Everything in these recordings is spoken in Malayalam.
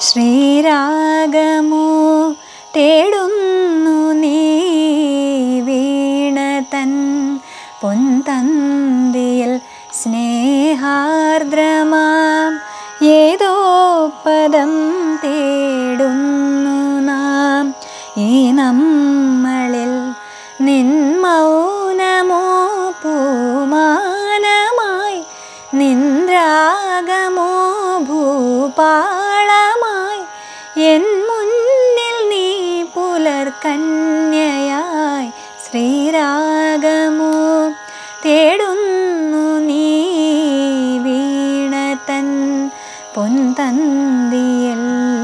ശ്രീരാഗമോ തേടുന്നു നീ വീണ തൻ പൊൻതന്തിയിൽ സ്നേഹാർദ്രമാം ഏതോ പദം തേടുന്നു നാം ഈ നമ്മളിൽ നിൻ മൗനമോ പൂമാനമായി നിന്ദ്രാഗമോ ഭൂപാളമായി എൻ മുന്നിൽ നീ പുലർകന്യയായി ശ്രീരാഗമോ തേടുന്നു നീ വീണ തൻ പൊൻതന്തിയൽ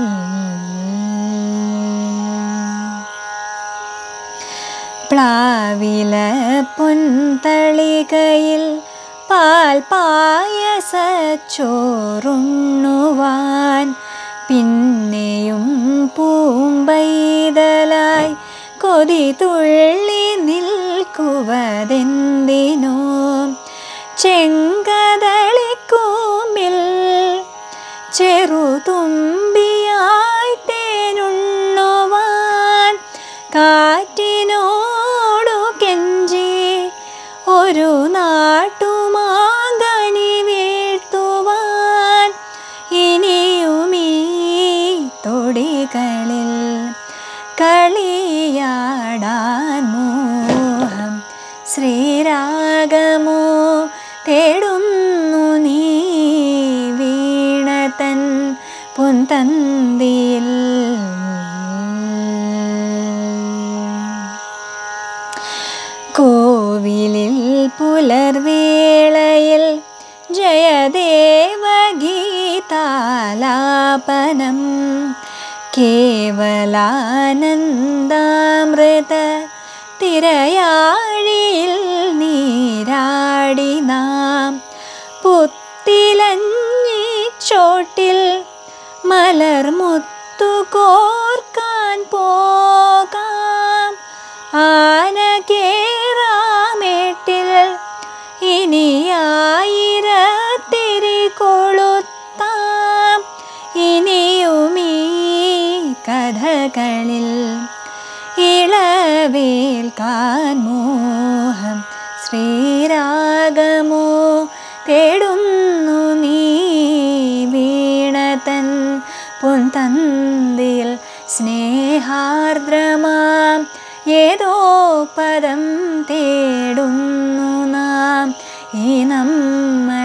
പ്ലാവില പൊൻതളികയിൽ പാൽ പായസച്ചോറുണ്ണുവാൻ പിന്നെയും പൂമ്പൈതലായി കൊതി തുള്ളി നിൽക്കുവതെന്തിനോ ചെങ്കതളിക്കൂമ്പിൽ ചെറുതുമ്പിയായി തേനുണ്ണുവാൻ കാറ്റിനോടു കെഞ്ചി ഒരു നാട്ടുമാകനി വീഴ്ത്തുവാൻ ഇനിയുമീ തൊടികളിൽ കളിയാടാൻ മോഹം ശ്രീരാഗമോ തേടുന്നു നീ വീണ തൻ പൊൻതന്തിയിൽ കോവിലിൽ പുലർവേളയിൽ ജയദേവഗീതാലാപനം കേവലാനന്ദാമൃത തിരയാഴിയിൽ നീരാടി നാം പുത്തിലഞ്ഞിച്ചോട്ടിൽ മലർമുത്തു കോർക്കാൻ പോകാം ആന കേറാമേട്ടിൽ ഇനിയായിരത്തിരി കൊളുത്താം ഇനിയുമീ കഥകളിൽ ഇളവേൽക്കാൻ മോഹം ശ്രീരാഗമോ തേടുന്നു നീ വീണ തൻ പൊൻതന്തിൽ സ്നേഹാർദ്രമാം ഏതോ പദം തേടുന്നു നാം ഈ നമ്മ